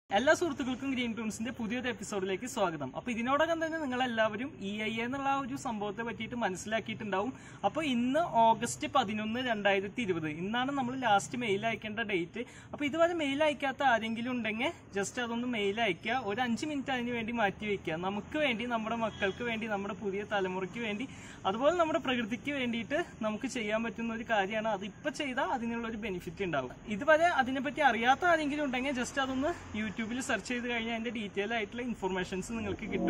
എല്ലാ സുഹൃത്തുക്കൾക്കും ഗ്രീൻ ടൂൺസിന്റെ പുതിയൊരു എപ്പിസോഡിലേക്ക് സ്വാഗതം അപ്പൊ ഇതിനോടകം തന്നെ നിങ്ങൾ എല്ലാവരും ഇ ഐ എന്നുള്ള ആ ഒരു സംഭവത്തെ പറ്റിയിട്ട് മനസ്സിലാക്കിയിട്ടുണ്ടാവും അപ്പൊ ഇന്ന് ഓഗസ്റ്റ് പതിനൊന്ന് രണ്ടായിരത്തി ഇരുപത് ഇന്നാണ് നമ്മൾ ലാസ്റ്റ് മെയിൽ അയക്കേണ്ട ഡേറ്റ് അപ്പൊ ഇതുവരെ മെയിൽ അയക്കാത്ത ആരെങ്കിലും ഉണ്ടെങ്കിൽ ജസ്റ്റ് അതൊന്ന് മെയിൽ അയക്കുക ഒരു അഞ്ച് മിനിറ്റ് അതിന് വേണ്ടി മാറ്റി വെക്കുക നമുക്ക് വേണ്ടി നമ്മുടെ മക്കൾക്ക് വേണ്ടി നമ്മുടെ പുതിയ തലമുറയ്ക്ക് വേണ്ടി അതുപോലെ നമ്മുടെ പ്രകൃതിക്ക് വേണ്ടിയിട്ട് നമുക്ക് ചെയ്യാൻ പറ്റുന്ന ഒരു കാര്യമാണ് അത് ഇപ്പൊ ചെയ്താൽ അതിനുള്ള ഒരു ബെനിഫിറ്റ് ഉണ്ടാവും ഇതുവരെ അതിനെപ്പറ്റി അറിയാത്ത ആരെങ്കിലും ഉണ്ടെങ്കിൽ ജസ്റ്റ് അതൊന്ന് യൂട്യൂബിൽ സെർച്ച് ചെയ്ത് കഴിഞ്ഞാൽ അതിന്റെ ഡീറ്റെയിൽ ആയിട്ടുള്ള ഇൻഫർമേഷൻസ് നിങ്ങൾക്ക് കിട്ടും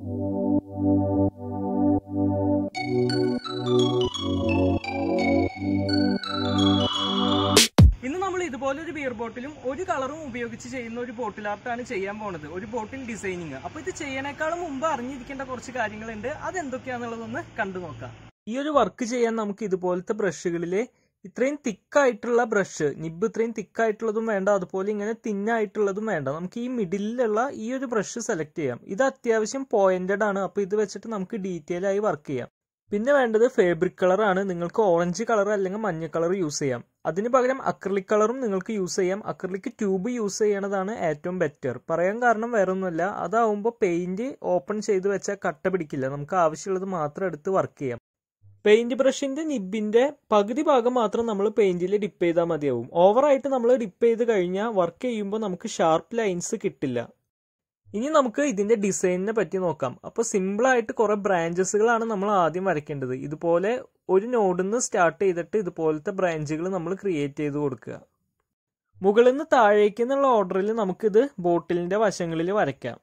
ഇന്ന് നമ്മൾ ഇതുപോലെ ഒരു ബിയർ ബോട്ടിലും ഒരു കളറും ഉപയോഗിച്ച് ചെയ്യുന്ന ഒരു ബോട്ടിൽ ആർട്ടാണ് ചെയ്യാൻ പോണത് ഒരു ബോട്ടിൽ ഡിസൈനിങ് അപ്പൊ ഇത് ചെയ്യണേക്കാളും മുമ്പ് അറിഞ്ഞിരിക്കേണ്ട കുറച്ച് കാര്യങ്ങളുണ്ട് അതെന്തൊക്കെയാന്നുള്ളതൊന്ന് കണ്ടു നോക്കാം ഈ ഒരു വർക്ക് ചെയ്യാൻ നമുക്ക് ഇതുപോലത്തെ ബ്രഷുകളിലെ ഇത്രയും തിക്കായിട്ടുള്ള ബ്രഷ് നിബ് ഇത്രയും തിക്കായിട്ടുള്ളതും വേണ്ട അതുപോലെ ഇങ്ങനെ തിന്നായിട്ടുള്ളതും വേണ്ട നമുക്ക് ഈ മിഡിലുള്ള ഈ ഒരു ബ്രഷ് സെലക്ട് ചെയ്യാം ഇത് അത്യാവശ്യം പോയിന്റഡ് ആണ് അപ്പൊ ഇത് വെച്ചിട്ട് നമുക്ക് ഡീറ്റെയിൽ ആയി വർക്ക് ചെയ്യാം പിന്നെ വേണ്ടത് ഫേബ്രിക് കളറാണ് നിങ്ങൾക്ക് ഓറഞ്ച് കളർ അല്ലെങ്കിൽ മഞ്ഞ കളർ യൂസ് ചെയ്യാം അതിന് പകരം അക്രലിക് കളറും നിങ്ങൾക്ക് യൂസ് ചെയ്യാം അക്രലിക് ട്യൂബ് യൂസ് ചെയ്യണതാണ് ഏറ്റവും ബെറ്റർ പറയാൻ കാരണം വേറെ ഒന്നുമല്ല അതാവുമ്പോൾ പെയിന്റ് ഓപ്പൺ ചെയ്ത് വെച്ചാൽ കട്ട പിടിക്കില്ല നമുക്ക് ആവശ്യമുള്ളത് മാത്രം എടുത്ത് വർക്ക് ചെയ്യാം പെയിന്റ് ബ്രഷിന്റെ നിബിന്റെ പകുതി ഭാഗം മാത്രം നമ്മൾ പെയിന്റിൽ ഡിപ്പ് ചെയ്താൽ മതിയാവും ഓവറായിട്ട് നമ്മൾ ഡിപ്പ് ചെയ്ത് കഴിഞ്ഞാൽ വർക്ക് ചെയ്യുമ്പോൾ നമുക്ക് ഷാർപ്പ് ലൈൻസ് കിട്ടില്ല ഇനി നമുക്ക് ഇതിന്റെ ഡിസൈനിനെ പറ്റി നോക്കാം അപ്പോൾ സിമ്പിൾ ആയിട്ട് കുറെ ബ്രാഞ്ചസുകളാണ് നമ്മൾ ആദ്യം വരയ്ക്കേണ്ടത് ഇതുപോലെ ഒരു നോഡിൽ നിന്ന് സ്റ്റാർട്ട് ചെയ്തിട്ട് ഇതുപോലത്തെ ബ്രാഞ്ചുകൾ നമ്മൾ ക്രിയേറ്റ് ചെയ്ത് കൊടുക്കുക മുകളിൽ നിന്ന് താഴേക്ക് എന്നുള്ള ഓർഡറിൽ നമുക്കിത് ബോട്ടിലിന്റെ വശങ്ങളിൽ വരയ്ക്കാം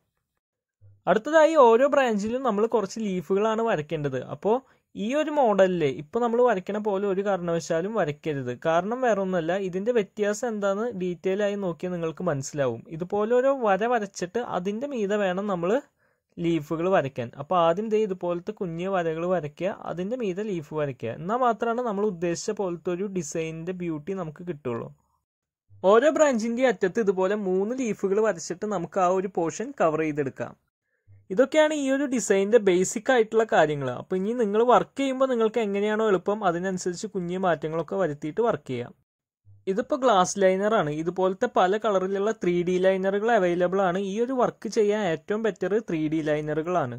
അടുത്തതായി ഓരോ ബ്രാഞ്ചിലും നമ്മൾ കുറച്ച് ലീഫുകളാണ് വരയ്ക്കേണ്ടത് അപ്പോൾ ഈ ഒരു മോഡലില് ഇപ്പൊ നമ്മൾ വരയ്ക്കണ പോലെ ഒരു കാരണവശാലും വരയ്ക്കരുത് കാരണം വേറെ ഒന്നുമല്ല ഇതിന്റെ വ്യത്യാസം എന്താന്ന് ഡീറ്റെയിൽ ആയി നോക്കിയാൽ നിങ്ങൾക്ക് മനസ്സിലാവും ഇതുപോലെ ഒരു വര വരച്ചിട്ട് അതിന്റെ മീതെ വേണം നമ്മൾ ലീഫുകൾ വരയ്ക്കാൻ അപ്പൊ ആദ്യം ദേ ഇതുപോലത്തെ കുഞ്ഞു വരകൾ വരയ്ക്കുക അതിന്റെ മീതെ ലീഫ് വരയ്ക്കുക എന്നാൽ മാത്രമാണ് നമ്മൾ ഉദ്ദേശിച്ച പോലത്തെ ഒരു ഡിസൈനിന്റെ ബ്യൂട്ടി നമുക്ക് കിട്ടുള്ളൂ ഓരോ ബ്രാഞ്ചിന്റെ അറ്റത്ത് ഇതുപോലെ മൂന്ന് ലീഫുകൾ വരച്ചിട്ട് നമുക്ക് ആ ഒരു പോർഷൻ കവർ ചെയ്തെടുക്കാം ഇതൊക്കെയാണ് ഈ ഒരു ഡിസൈനിന്റെ ബേസിക് ആയിട്ടുള്ള കാര്യങ്ങൾ അപ്പൊ ഇനി നിങ്ങൾ വർക്ക് ചെയ്യുമ്പോൾ നിങ്ങൾക്ക് എങ്ങനെയാണോ എളുപ്പം അതിനനുസരിച്ച് കുഞ്ഞു മാറ്റങ്ങളൊക്കെ വരുത്തിയിട്ട് വർക്ക് ചെയ്യാം ഇതിപ്പോ ഗ്ലാസ് ലൈനർ ആണ് ഇതുപോലത്തെ പല കളറിലുള്ള ത്രീ ഡി ലൈനറുകൾ അവൈലബിൾ ആണ് ഈ ഒരു വർക്ക് ചെയ്യാൻ ഏറ്റവും ബെറ്റർ ത്രീ ഡി ലൈനറുകളാണ്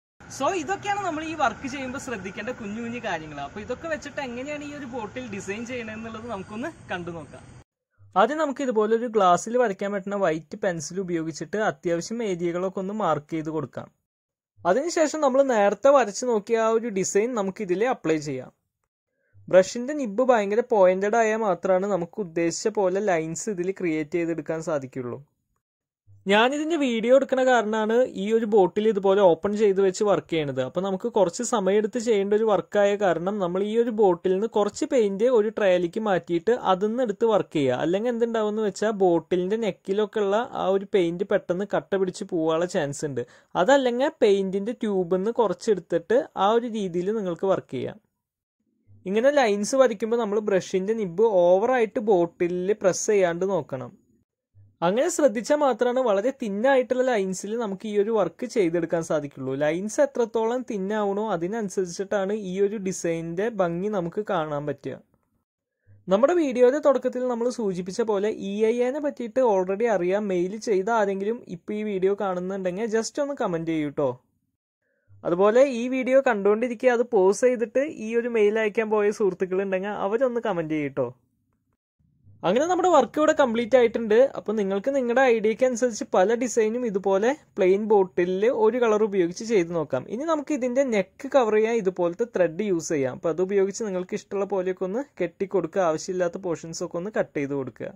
സോ ഇതൊക്കെയാണ് നമ്മൾ ഈ വർക്ക് ചെയ്യുമ്പോൾ ശ്രദ്ധിക്കേണ്ട കുഞ്ഞു കുഞ്ഞു കാര്യങ്ങൾ അപ്പൊ ഇതൊക്കെ വെച്ചിട്ട് എങ്ങനെയാണ് ഈ ഒരു ബോട്ടിൽ ഡിസൈൻ ചെയ്യണമെന്നുള്ളത് നമുക്കൊന്ന് കണ്ടു നോക്കാം ആദ്യം നമുക്ക് ഇതുപോലെ ഒരു ഗ്ലാസ്സിൽ വരയ്ക്കാൻ പറ്റുന്ന വൈറ്റ് പെൻസിൽ ഉപയോഗിച്ചിട്ട് അത്യാവശ്യം ഏരിയകളൊക്കെ ഒന്ന് മാർക്ക് ചെയ്ത് കൊടുക്കാം അതിനുശേഷം നമ്മൾ നേരത്തെ വരച്ച് നോക്കിയ ആ ഒരു ഡിസൈൻ നമുക്ക് ഇതിൽ അപ്ലൈ ചെയ്യാം ബ്രഷിന്റെ നിബ് ഭയങ്കര പോയിന്റഡ് ആയാൽ മാത്രമാണ് നമുക്ക് ഉദ്ദേശിച്ച പോലെ ലൈൻസ് ഇതിൽ ക്രിയേറ്റ് ചെയ്തെടുക്കാൻ സാധിക്കുള്ളൂ ഞാനിതിന്റെ വീഡിയോ എടുക്കുന്ന കാരണമാണ് ഈ ഒരു ബോട്ടിൽ ഇതുപോലെ ഓപ്പൺ ചെയ്ത് വെച്ച് വർക്ക് ചെയ്യണത് അപ്പൊ നമുക്ക് കുറച്ച് സമയമെടുത്ത് ചെയ്യേണ്ട ഒരു വർക്കായ കാരണം നമ്മൾ ഈ ഒരു ബോട്ടിൽ നിന്ന് കുറച്ച് പെയിന്റ് ഒരു ട്രയലിലേക്ക് മാറ്റിയിട്ട് അതിന്ന് എടുത്ത് വർക്ക് ചെയ്യുക അല്ലെങ്കിൽ എന്തുണ്ടാവും വെച്ചാൽ ബോട്ടിലിന്റെ നെക്കിലൊക്കെ ഉള്ള ആ ഒരു പെയിന്റ് പെട്ടെന്ന് കട്ട പിടിച്ച് പോകാനുള്ള ചാൻസ് ഉണ്ട് അതല്ലെങ്കിൽ പെയിന്റിന്റെ ട്യൂബിൽ നിന്ന് കുറച്ചെടുത്തിട്ട് ആ ഒരു രീതിയിൽ നിങ്ങൾക്ക് വർക്ക് ചെയ്യാം ഇങ്ങനെ ലൈൻസ് വരയ്ക്കുമ്പോൾ നമ്മൾ ബ്രഷിന്റെ നിബ് ഓവറായിട്ട് ബോട്ടിലിൽ പ്രസ് ചെയ്യാണ്ട് നോക്കണം അങ്ങനെ ശ്രദ്ധിച്ചാൽ മാത്രമാണ് വളരെ തിന്നായിട്ടുള്ള ലൈൻസിൽ നമുക്ക് ഈ ഒരു വർക്ക് ചെയ്തെടുക്കാൻ സാധിക്കുള്ളൂ ലൈൻസ് എത്രത്തോളം തിന്നാവണോ അതിനനുസരിച്ചിട്ടാണ് ഈ ഒരു ഡിസൈനിന്റെ ഭംഗി നമുക്ക് കാണാൻ പറ്റുക നമ്മുടെ വീഡിയോയുടെ തുടക്കത്തിൽ നമ്മൾ സൂചിപ്പിച്ച പോലെ ഇ ഐ എനെ പറ്റിയിട്ട് ഓൾറെഡി അറിയാം മെയിൽ ചെയ്ത ആരെങ്കിലും ഇപ്പൊ ഈ വീഡിയോ കാണുന്നുണ്ടെങ്കിൽ ജസ്റ്റ് ഒന്ന് കമന്റ് ചെയ്യൂ കേട്ടോ അതുപോലെ ഈ വീഡിയോ കണ്ടുകൊണ്ടിരിക്കുക അത് പോസ് ചെയ്തിട്ട് ഈ ഒരു മെയിൽ അയക്കാൻ പോയ സുഹൃത്തുക്കൾ ഉണ്ടെങ്കിൽ അവരൊന്ന് കമന്റ് ചെയ്യട്ടോ അങ്ങനെ നമ്മുടെ വർക്ക് ഇവിടെ കംപ്ലീറ്റ് ആയിട്ടുണ്ട് അപ്പോൾ നിങ്ങൾക്ക് നിങ്ങളുടെ ഐഡിയക്ക് അനുസരിച്ച് പല ഡിസൈനും ഇതുപോലെ പ്ലെയിൻ ബോട്ടിലിൽ ഒരു കളർ ഉപയോഗിച്ച് ചെയ്ത് നോക്കാം ഇനി നമുക്ക് ഇതിന്റെ നെക്ക് കവർ ചെയ്യാൻ ഇതുപോലത്തെ ത്രെഡ് യൂസ് ചെയ്യാം അപ്പോൾ അത് ഉപയോഗിച്ച് നിങ്ങൾക്ക് ഇഷ്ടമുള്ള പോലെയൊക്കെ ഒന്ന് കെട്ടിക്കൊടുക്കുക ആവശ്യമില്ലാത്ത പോർഷൻസ് ഒക്കെ ഒന്ന് കട്ട് ചെയ്ത് കൊടുക്കുക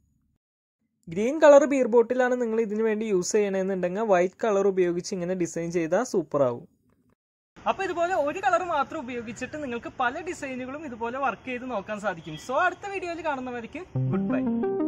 ഗ്രീൻ കളർ ബീർ ബോട്ടിലാണ് നിങ്ങൾ ഇതിനു വേണ്ടി യൂസ് ചെയ്യണമെന്നുണ്ടെങ്കിൽ വൈറ്റ് കളർ ഉപയോഗിച്ച് ഇങ്ങനെ ഡിസൈൻ ചെയ്താൽ സൂപ്പർ ആവും അപ്പൊ ഇതുപോലെ ഒരു കളർ മാത്രം ഉപയോഗിച്ചിട്ട് നിങ്ങൾക്ക് പല ഡിസൈനുകളും ഇതുപോലെ വർക്ക് ചെയ്ത് നോക്കാൻ സാധിക്കും സോ അടുത്ത വീഡിയോയിൽ കാണുന്നവർക്ക് ഗുഡ് ബൈ